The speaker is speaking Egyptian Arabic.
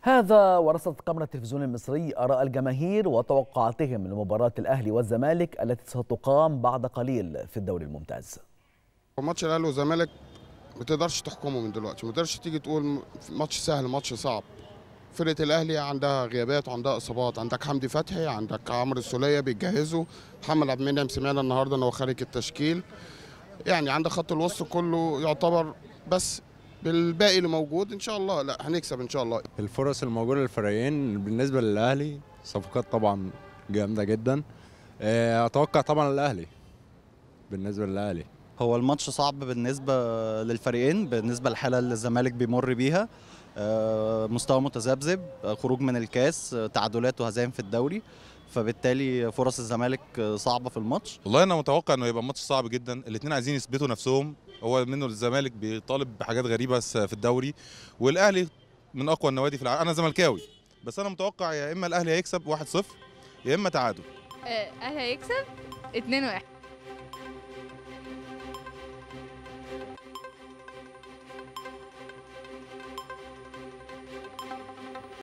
هذا ورصدت قمر التلفزيون المصري آراء الجماهير وتوقعاتهم لمباراة الأهلي والزمالك التي ستقام بعد قليل في الدوري الممتاز ماتش الاهلي والزمالك ما تقدرش تحكمه من دلوقتي ما تقدرش تيجي تقول ماتش سهل ماتش صعب فرقه الاهلي عندها غيابات وعندها اصابات عندك حمدي فتحي عندك عمرو السوليه بيجهزوا محمد عبد المنعم سمعنا النهارده ان هو خارج التشكيل يعني عندك خط الوسط كله يعتبر بس بالباقي اللي موجود ان شاء الله لا هنكسب ان شاء الله الفرص الموجوده للفريقين بالنسبه للاهلي صفقات طبعا جامده جدا آه، اتوقع طبعا الاهلي بالنسبه للاهلي هو الماتش صعب بالنسبة للفريقين بالنسبة للحالة اللي الزمالك بيمر بيها آه، مستوى متذبذب آه، خروج من الكاس آه، تعادلات وهزائم في الدوري فبالتالي فرص الزمالك آه، صعبة في الماتش والله انا متوقع انه يبقى ماتش صعب جدا الاثنين عايزين يثبتوا نفسهم هو منه الزمالك بيطالب بحاجات غريبه س- في الدوري والاهلي من اقوى النوادي في العالم انا زملكاوي بس انا متوقع يا اما الاهلي هيكسب 1-0 يا اما تعادل الاهلي هيكسب 2 1